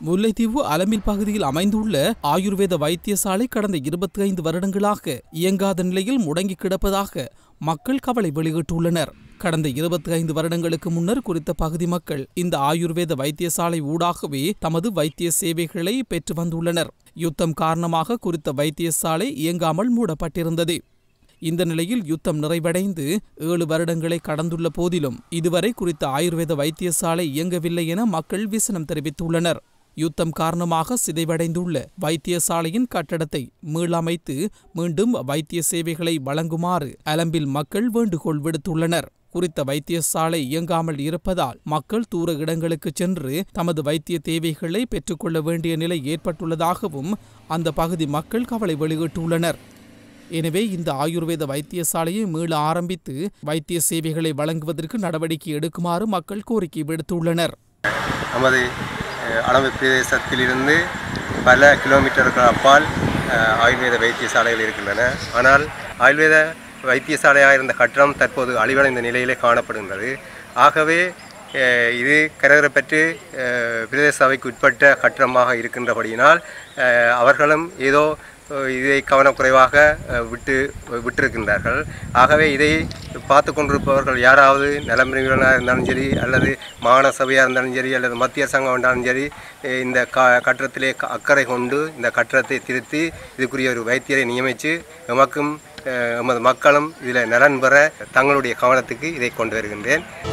முல்லைத்தீவு அலமில் பகுதியில் அமைந்துள்ள ஆயுர்வேத வைத்தியசாலை கடந்த இருபத்தி ஐந்து வருடங்களாக இயங்காத நிலையில் முடங்கி கிடப்பதாக மக்கள் கவலை வெளியிட்டுள்ளனர் கடந்த இருபத்தி ஐந்து வருடங்களுக்கு முன்னர் குறித்த பகுதி மக்கள் இந்த ஆயுர்வேத வைத்தியசாலை ஊடாகவே தமது வைத்திய சேவைகளை பெற்று வந்துள்ளனர் யுத்தம் காரணமாக குறித்த வைத்தியசாலை இயங்காமல் மூடப்பட்டிருந்தது இந்த நிலையில் யுத்தம் நிறைவடைந்து ஏழு வருடங்களை கடந்துள்ள போதிலும் இதுவரை குறித்த ஆயுர்வேத வைத்தியசாலை இயங்கவில்லை என மக்கள் விசனம் தெரிவித்துள்ளனர் யுத்தம் காரணமாக சிதைவடைந்துள்ள வைத்தியசாலையின் கட்டடத்தை மீளமைத்து மீண்டும் வைத்திய சேவைகளை வழங்குமாறு அலம்பில் மக்கள் வேண்டுகோள் விடுத்துள்ளனர் குறித்த வைத்தியசாலை இயங்காமல் இருப்பதால் மக்கள் தூர இடங்களுக்கு சென்று தமது வைத்திய தேவைகளை பெற்றுக்கொள்ள வேண்டிய நிலை ஏற்பட்டுள்ளதாகவும் அந்த பகுதி மக்கள் கவலை வெளியிட்டுள்ளனர் எனவே இந்த ஆயுர்வேத வைத்தியசாலையை மீள ஆரம்பித்து வைத்திய சேவைகளை வழங்குவதற்கு நடவடிக்கை எடுக்குமாறு மக்கள் கோரிக்கை விடுத்துள்ளனர் நமது அஹ், அளவு பிரதேசத்திலிருந்து பல கிலோமீட்டர்கள் அப்பால் அஹ், ஆயுர்வேத வைத்தியசாலைகள் இருக்கின்றன ஆனால் ஆயுர்வேத வைத்தியசாலையாக இருந்த கட்டடம் தற்போது அழிவடைந்த நிலையிலே காணப்படுகின்றது ஆகவே அஹ், இது கரகரப்பற்று அஹ், பிரதேச சபைக்கு உட்பட்ட கட்டடமாக இருக்கின்றபடியினால் அஹ், அவர்களும் ஏதோ அஹ், இதை கவனக்குறைவாக அஹ், விட்டு விட்டிருக்கின்றார்கள் ஆகவே இதை பார்த்து கொண்டிருப்பவர்கள் யாராவது நலம்பிரிவினராக இருந்தாலும் சரி அல்லது மாகாண சபையாக இருந்தாலும் சரி அல்லது மத்திய சங்கம் இருந்தாலும் சரி அஹ், இந்த க கட்டடத்திலே க- அக்கறை கொண்டு இந்த கட்டடத்தை திருத்தி இதுக்குரிய ஒரு வைத்தியரை நியமித்து எமக்கும் அஹ், எமது மக்களும் இதில் நலன் பெற தங்களுடைய கவனத்துக்கு இதை கொண்டு வருகின்றேன்